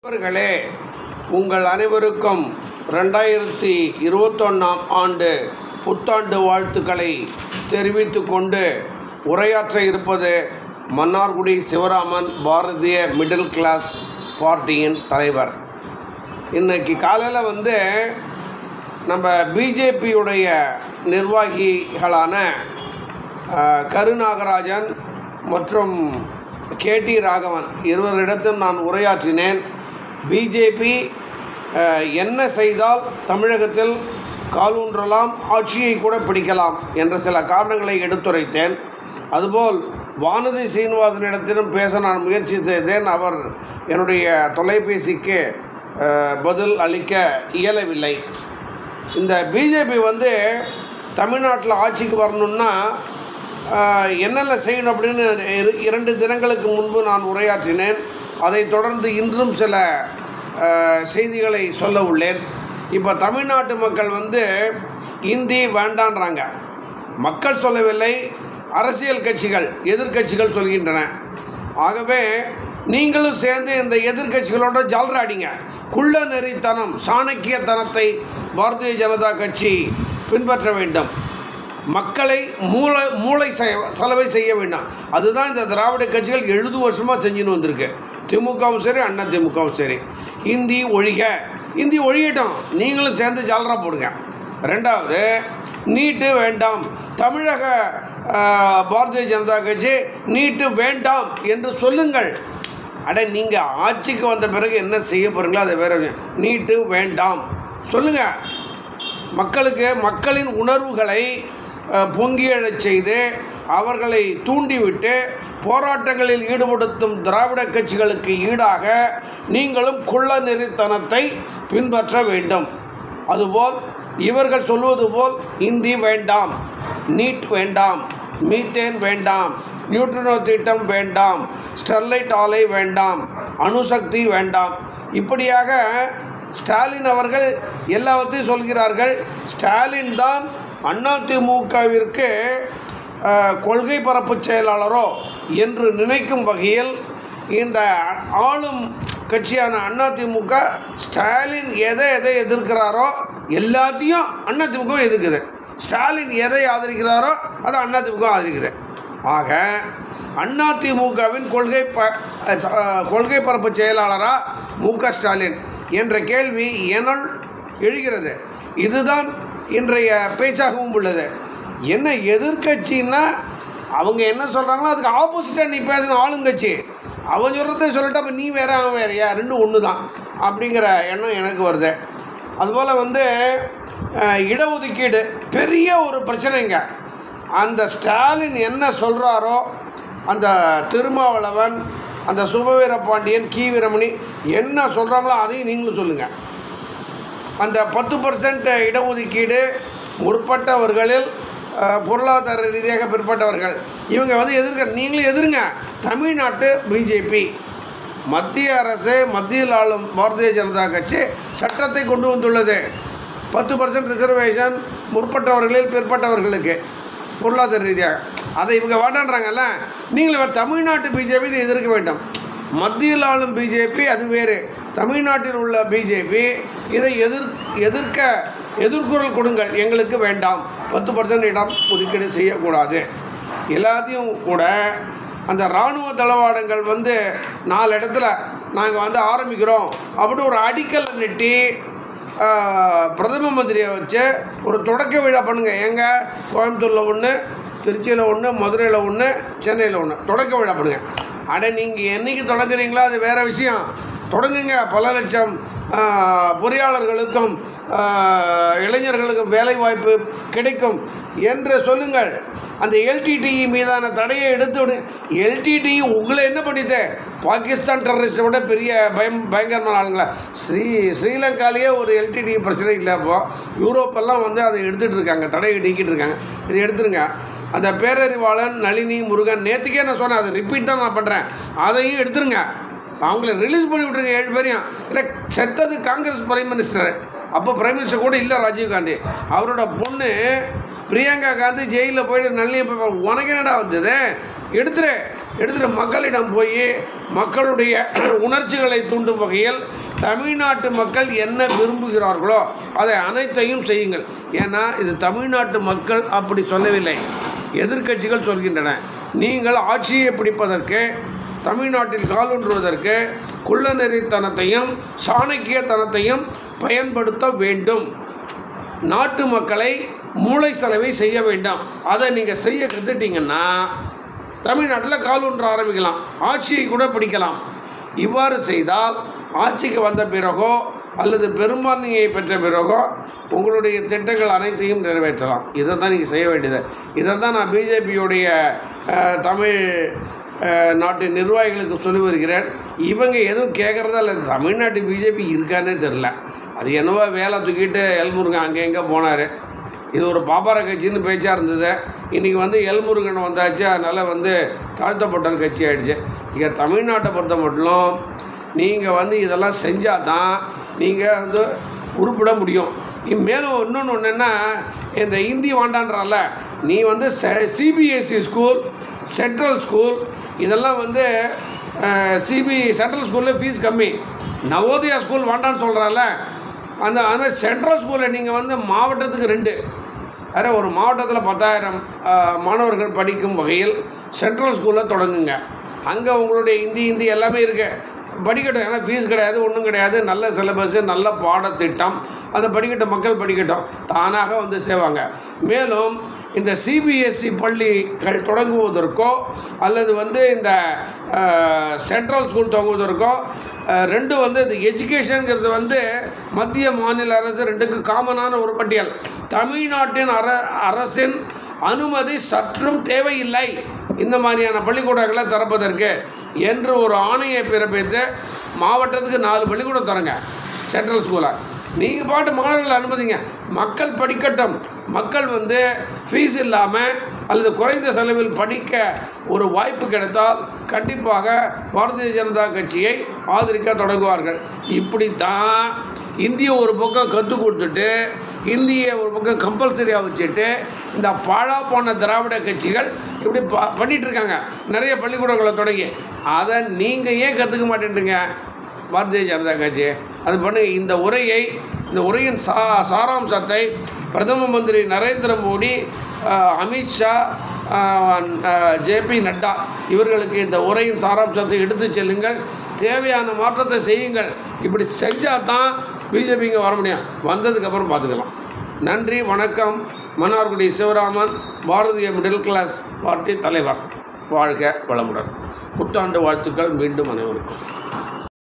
நண்பர்களே உங்கள் அனைவருக்கும் ரெண்டாயிரத்தி இருபத்தொன்னாம் ஆண்டு புத்தாண்டு வாழ்த்துக்களை தெரிவித்துக் கொண்டு உரையாற்ற இருப்பது மன்னார்குடி சிவராமன் பாரதிய மிடில் கிளாஸ் பார்ட்டியின் தலைவர் இன்னைக்கு காலையில் வந்து நம்ம பிஜேபியுடைய நிர்வாகிகளான அஹ், கருநாகராஜன் மற்றும் கேடி ராகவன் இருவரிடத்தும் நான் உரையாற்றினேன் பிஜேபி என்ன செய்தால் தமிழகத்தில் காலூன்றலாம் ஆட்சியை கூட பிடிக்கலாம் என்ற சில காரணங்களை எடுத்துரைத்தேன் அதுபோல் வானதி சீனிவாசனிடத்திலும் பேச நான் முயற்சி செய்தேன் அவர் என்னுடைய தொலைபேசிக்கு அஹ், பதில் அளிக்க இயலவில்லை இந்த பிஜேபி வந்து தமிழ்நாட்டில் ஆட்சிக்கு வரணும்னா ஆஹ், என்னென்ன செய்யணும் அப்படின்னு இரு- இரண்டு தினங்களுக்கு முன்பு நான் உரையாற்றினேன் அதைத் தொடர்ந்து இன்றும் சில ஆஹ், செய்திகளை சொல்ல உள்ளேன் இப்போ தமிழ்நாட்டு மக்கள் வந்து இந்தி வேண்டான்றாங்க மக்கள் சொல்லவில்லை அரசியல் கட்சிகள் எதிர்க்கட்சிகள் சொல்கின்றன ஆகவே நீங்களும் சேர்ந்து இந்த எதிர்க்கட்சிகளோட ஜால்ராடிங்க குள்ள நெறித்தனம் சாணக்கியத்தனத்தை பாரதிய ஜனதா கட்சி பின்பற்ற வேண்டும் மக்களை மூளை மூளை செ- செலவை செய்ய வேண்டாம் அதுதான் இந்த திராவிட கட்சிகள் எழுபது வருஷமாக செஞ்சுன்னு வந்திருக்கு திமுகவும் சரி அண்ணா திமுகவும் சரி ஹிந்தி ஒழிக ஹிந்தி ஒழியட்டும் நீங்களும் சேர்ந்து ஜாலரா போடுங்க ரெண்டாவது நீட்டு வேண்டாம் தமிழக ஆஹ், பாரதிய ஜனதா கட்சி நீட்டு வேண்டாம் என்று சொல்லுங்கள் அட நீங்கள் ஆட்சிக்கு வந்த பிறகு என்ன செய்ய போகிறீங்களோ அதை வேற விஷயம். நீட்டு வேண்டாம் சொல்லுங்கள் மக்களுக்கு மக்களின் உணர்வுகளை அஹ், பொங்கி எழச் செய்து அவர்களை தூண்டிவிட்டு போராட்டங்களில் ஈடுபடுத்தும் திராவிட கட்சிகளுக்கு ஈடாக நீங்களும் குள்ள நெறித்தனத்தை பின்பற்ற வேண்டும் அதுபோல் இவர்கள் சொல்வது போல் இந்தி வேண்டாம் நீட் வேண்டாம் மீத்தேன் வேண்டாம் நியூட்ரினோ திட்டம் வேண்டாம் ஸ்டெர்லைட் ஆலை வேண்டாம் அணுசக்தி வேண்டாம் இப்படியாக ஸ்டாலின் அவர்கள் எல்லாவற்றையும் சொல்கிறார்கள் ஸ்டாலின் தான் அதிமுகவிற்கு அஹ், கொள்கை பரப்பு செயலாளரோ என்று நினைக்கும் வகையில் இந்த ஆளும் கட்சியான அதிமுக ஸ்டாலின் எதை எதை எதிர்க்கிறாரோ எல்லாத்தையும் அதிமுக எதிர்க்குது ஸ்டாலின் எதை ஆதரிக்கிறாரோ அதை அதிமுக ஆதரிக்குது ஆக அதிமுகவின் கொள்கை ப அஹ், கொள்கை பரப்பு செயலாளரா மு க ஸ்டாலின் என்ற கேள்வி எனல் எழுகிறது இதுதான் இன்றைய பேச்சாகவும் உள்ளது என்ன எதிர்க்கட்சின்னா அவங்க என்ன சொல்கிறாங்களோ அதுக்கு ஆப்போசிட்டாக நீ பேசுன ஆளுங்கட்சி அவன் சொல்கிறத சொல்லிட்டு அப்போ நீ வேற அவன் வேறையா ரெண்டும் ஒன்று தான் அப்படிங்கிற எண்ணம் எனக்கு வருது அதுபோல் வந்து அஹ், இடஒதுக்கீடு பெரிய ஒரு பிரச்சனைங்க அந்த ஸ்டாலின் என்ன சொல்கிறாரோ அந்த திருமாவளவன் அந்த சுபவீர பாண்டியன் கி வீரமணி என்ன சொல்கிறாங்களோ அதையும் நீங்களும் சொல்லுங்கள் அந்த பத்து பர்சன்ட் இடஒதுக்கீடு முற்பட்டவர்களில் அஹ், பொருளாதார ரீதியாக பிற்பட்டவர்கள் இவங்க வந்து எதிர்க்க நீங்களும் எதிருங்க தமிழ்நாட்டு பிஜேபி மத்திய அரசு மத்தியில் ஆளும் பாரதிய ஜனதா கட்சி சட்டத்தை கொண்டு வந்துள்ளது பத்து பர்சன்ட் ரிசர்வேஷன் முற்பட்டவர்களில் பிற்பட்டவர்களுக்கு பொருளாதார ரீதியாக அதை இவங்க வேண்டான்றாங்கல்ல நீங்கள் தமிழ்நாட்டு பிஜேபி இதை எதிர்க்க வேண்டும் மத்தியில் ஆளும் பிஜேபி அது வேறு தமிழ்நாட்டில் உள்ள பிஜேபி இதை எதிர் எதிர்க்க எதிர்குரல் கொடுங்கள் எங்களுக்கு வேண்டாம் பத்து பர்சன்ட் இடம் ஒதுக்கீடு செய்யக்கூடாது எல்லாத்தையும் கூட அந்த இராணுவ தளவாடங்கள் வந்து நாலு இடத்துல நாங்கள் வந்து ஆரம்பிக்கிறோம் அப்படின்னு ஒரு அடிக்கல் நெட்டி ஆஹ், பிரதம மந்திரியை வச்சு ஒரு தொடக்க விழா பண்ணுங்கள் எங்கே கோயம்புத்தூரில் ஒன்று திருச்சியில் ஒன்று மதுரையில் ஒன்று சென்னையில் ஒன்று தொடக்க விழா பண்ணுங்க அட நீங்கள் என்னைக்கு தொடங்குறீங்களோ அது வேறு விஷயம் தொடங்குங்க பல லட்சம் ஆஹ், பொறியாளர்களுக்கும் ஆஹ், இளைஞர்களுக்கும் வேலை வாய்ப்பு கிடைக்கும் என்று சொல்லுங்கள் அந்த எல்டிடிஇ மீதான தடையை எடுத்து விடு எல்டிடிஇ உங்களை என்ன பண்ணிது பாகிஸ்தான் டெரரிஸ்ட்டை விட பெரிய பயம் பயங்கரமான ஆளுங்களா ஸ்ரீ ஸ்ரீலங்காலேயே ஒரு எல்டிடிஇ பிரச்சனை இல்லை இப்போ யூரோப்பெல்லாம் வந்து அதை எடுத்துகிட்டு இருக்காங்க தடையை நீக்கிட்டு இருக்காங்க இதை எடுத்துருங்க அந்த பேரறிவாளன் நளினி முருகன் நேற்றுக்கே நான் சொன்னேன் அதை ரிப்பீட் தான் நான் பண்ணுறேன் அதையும் எடுத்துருங்க அவங்கள ரிலீஸ் பண்ணி விட்ருங்க ஏழு பேரையும் இல்லை செத்தது காங்கிரஸ் பிரைம் மினிஸ்டர் அப்போ பிரைம் மினிஸ்டர் கூட இல்லை ராஜீவ் காந்தி அவரோட பொண்ணு பிரியங்கா காந்தி ஜெயிலில் போயிட்டு நல்லி உனக்கு என்னடா வந்தது எடுத்துரு எடுத்துகிட்டு மக்களிடம் போய் மக்களுடைய உணர்ச்சிகளை தூண்டும் வகையில் தமிழ்நாட்டு மக்கள் என்ன விரும்புகிறார்களோ அதை அனைத்தையும் செய்யுங்கள் ஏன்னா இது தமிழ்நாட்டு மக்கள் அப்படி சொல்லவில்லை எதிர்க்கட்சிகள் சொல்கின்றன நீங்கள் ஆட்சியை பிடிப்பதற்கு தமிழ்நாட்டில் காலூன்றுவதற்கு குள்ளநெறித்தனத்தையும் சாணக்கியத்தனத்தையும் பயன்படுத்த வேண்டும் நாட்டு மக்களை மூளை செலவை செய்ய வேண்டாம் அதை நீங்கள் செய்ய கற்றுட்டீங்கன்னா தமிழ்நாட்டில் கால் ஒன்று ஆரம்பிக்கலாம் ஆட்சியை கூட பிடிக்கலாம் இவ்வாறு செய்தால் ஆட்சிக்கு வந்த பிறகோ அல்லது பெரும்பான்மையை பெற்ற பிறகோ உங்களுடைய திட்டங்கள் அனைத்தையும் நிறைவேற்றலாம் இதை தான் நீங்கள் செய்ய வேண்டியது இதை தான் நான் பிஜேபியுடைய தமிழ் அஹ், நாட்டு நிர்வாகிகளுக்கு சொல்லி வருகிறேன் இவங்க எதுவும் கேட்குறதா இல்லை தமிழ்நாட்டு பிஜேபி இருக்கானே தெரில அது என்னவோ வேலை தூக்கிட்டு எல்முருகன் அங்கே எங்கே போனார் இது ஒரு பாப்பார கட்சின்னு பேச்சாக இருந்தது இன்றைக்கி வந்து எல்முருகன் வந்தாச்சு அதனால் வந்து தாழ்த்தப்பட்ட கட்சி ஆயிடுச்சு இங்கே தமிழ்நாட்டை பொறுத்த மட்டும் நீங்கள் வந்து இதெல்லாம் செஞ்சால் தான் நீங்கள் வந்து உருப்பிட முடியும் இ- மேலும் இன்னொன்று ஒன்றுன்னா இந்த இந்தி வாண்டான்றல நீ வந்து சிபிஎஸ்சி ஸ்கூல் சென்ட்ரல் ஸ்கூல் இதெல்லாம் வந்து சிபி சென்ட்ரல் ஸ்கூலில் ஃபீஸ் கம்மி நவோதயா ஸ்கூல் வேண்டான்னு சொல்கிறால அந்த அது மாதிரி சென்ட்ரல் ஸ்கூலில் நீங்கள் வந்து மாவட்டத்துக்கு ரெண்டு வேறு ஒரு மாவட்டத்தில் பத்தாயிரம் அஹ், மாணவர்கள் படிக்கும் வகையில் சென்ட்ரல் ஸ்கூலில் தொடங்குங்க அங்கே உங்களுடைய ஹிந்தி ஹிந்தி எல்லாமே இருக்கு படிக்கட்டும் ஏன்னா ஃபீஸ் கிடையாது ஒன்றும் கிடையாது நல்ல சிலபஸ்ஸு நல்ல பாடத்திட்டம் அதை படிக்கட்டும் மக்கள் படிக்கட்டும் தானாக வந்து சேவாங்க மேலும் இந்த சிபிஎஸ்சி பள்ளிகள் தொடங்குவதற்கோ அல்லது வந்து இந்த அஹ், சென்ட்ரல் ஸ்கூல் தொடங்குவதற்கோ அஹ், ரெண்டு வந்து இந்த எஜுகேஷனுங்கிறது வந்து மத்திய மாநில அரசு ரெண்டுக்கு காமனான ஒரு பட்டியல் தமிழ்நாட்டின் அர அரசின் அனுமதி சற்றும் தேவையில்லை இந்த மாதிரியான பள்ளிக்கூடங்களை திறப்பதற்கு என்று ஒரு ஆணையை பிறப்பித்து மாவட்டத்துக்கு நாலு பள்ளிக்கூடம் தரங்க சென்ட்ரல் ஸ்கூலில் நீங்கள் பாட்டு மாணவர்களை அனுமதிங்க மக்கள் படிக்கட்டும் மக்கள் வந்து ஃபீஸ் இல்லாமல் அல்லது குறைந்த செலவில் படிக்க ஒரு வாய்ப்பு கிடைத்தால் கண்டிப்பாக பாரதிய ஜனதா கட்சியை ஆதரிக்க தொடங்குவார்கள் இப்படி தான் இந்திய ஒரு பக்கம் கற்றுக் கொடுத்துட்டு இந்தியை ஒரு பக்கம் கம்பல்சரியாக வச்சுட்டு இந்த பாழா போன திராவிட கட்சிகள் இப்படி ப பண்ணிட்டு இருக்காங்க நிறைய பள்ளிக்கூடங்களை தொடங்கி அதை நீங்கள் ஏன் கற்றுக்க மாட்டேன்றீங்க பாரதிய ஜனதா கட்சி அது பண்ணுங்க இந்த உரையை இந்த உரையின் சா சாராம்சத்தை பிரதம மந்திரி நரேந்திர மோடி ஆஹ், அமித்ஷா ஜேபி நட்டா இவர்களுக்கு இந்த உரையின் சாராம்சத்தை எடுத்து செல்லுங்கள் தேவையான மாற்றத்தை செய்யுங்கள் இப்படி செஞ்சால் தான் பிஜேபி இங்கே வர முடியும் வந்ததுக்கப்புறம் பார்த்துக்கலாம் நன்றி வணக்கம் Mannargudi Sivaraman Bharatiya middle class party தலைவர் வாழ்க வளமுடன் புத்தாண்டு வாழ்த்துக்கள் மீண்டும் அனைவருக்கும்